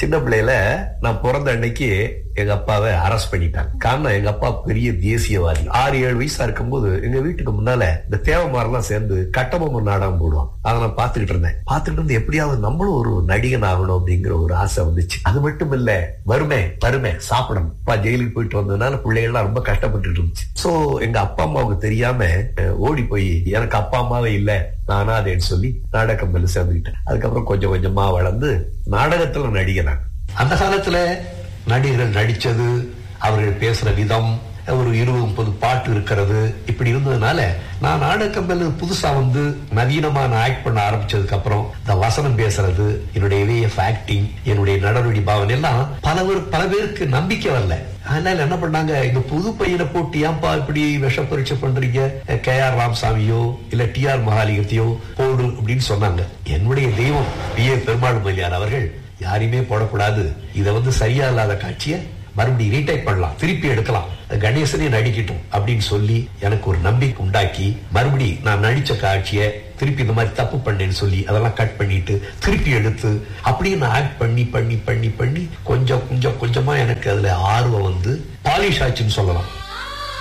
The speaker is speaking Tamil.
சின்ன பிள்ளையில நான் பிறந்த அன்னைக்கு எங்க அப்பாவை அரெஸ்ட் பண்ணிட்டாங்க காரணம் எங்க அப்பா பெரிய தேசியவாதி ஆறு ஏழு வயசா இருக்கும்போது எங்க வீட்டுக்கு முன்னால இந்த தேவமாரெல்லாம் சேர்ந்து கட்டபொம்மன் நாடகம் போடுவான் அதை நான் பாத்துக்கிட்டு இருந்தேன் பாத்துக்கிட்டு இருந்து எப்படியாவது நம்மளும் ஒரு நடிகன் ஆகணும் அப்படிங்கிற ஒரு ஆசை வந்துச்சு அது மட்டும் இல்ல வறுமை வறுமை சாப்பிடணும் அப்பா ஜெயிலுக்கு போயிட்டு வந்ததுனால பிள்ளைகள்லாம் ரொம்ப கஷ்டப்பட்டுட்டு இருந்துச்சு சோ எங்க அப்பா அம்மாவுக்கு தெரியாம அஹ், ஓடி போய் எனக்கு அப்பா அம்மாவே இல்ல நானா அதேன்னு சொல்லி நாடக கம்பெனில சேர்ந்துக்கிட்டேன் அதுக்கப்புறம் கொஞ்சம் கொஞ்சமா வளர்ந்து நாடகத்துல நடிகனாங்க அந்த காலத்துல நடிகர்கள் நடிச்சது அவர்கள் பேசுற விதம் ஒரு இருபது முப்பது பாட்டு இருக்கிறது இப்படி இருந்ததுனால நான் நாடக கம்பெனி புதுசா வந்து நவீனமா நான் ஆக்ட் பண்ண ஆரம்பிச்சதுக்கு அப்புறம் இந்த வசனம் பேசுறது என்னுடைய வே ஆஃப் ஆக்டிங் என்னுடைய நடவடி பாவனை எல்லாம் பல பேர் பல பேருக்கு நம்பிக்கை வரல அதனால என்ன பண்ணாங்க இந்த புது பையனை போட்டு ஏன்பா இப்படி விஷ பரீட்சை பண்றீங்க கே ஆர் ராமசாமியோ இல்ல டி ஆர் மகாலிங்கத்தையோ போடு அப்படின்னு சொன்னாங்க என்னுடைய தெய்வம் பி ஏ பெருமாள் மல்லியார் அவர்கள் யாரையுமே போடக்கூடாது இதை வந்து சரியா இல்லாத காட்சியை மறுபடியும் ரீடைப் பண்ணலாம் திருப்பி எடுக்கலாம் கணேசனே நடிக்கட்டும் அப்படின்னு சொல்லி எனக்கு ஒரு நம்பிக்கை உண்டாக்கி மறுபடி நான் நடிச்ச காட்சியை திருப்பி இந்த மாதிரி தப்பு பண்ணேன்னு சொல்லி அதெல்லாம் கட் பண்ணிட்டு திருப்பி எடுத்து அப்படியே நான் ஆக்ட் பண்ணி பண்ணி பண்ணி பண்ணி கொஞ்சம் கொஞ்சம் கொஞ்சமா எனக்கு அதுல ஆர்வம் வந்து பாலிஷ் ஆச்சுன்னு சொல்லலாம்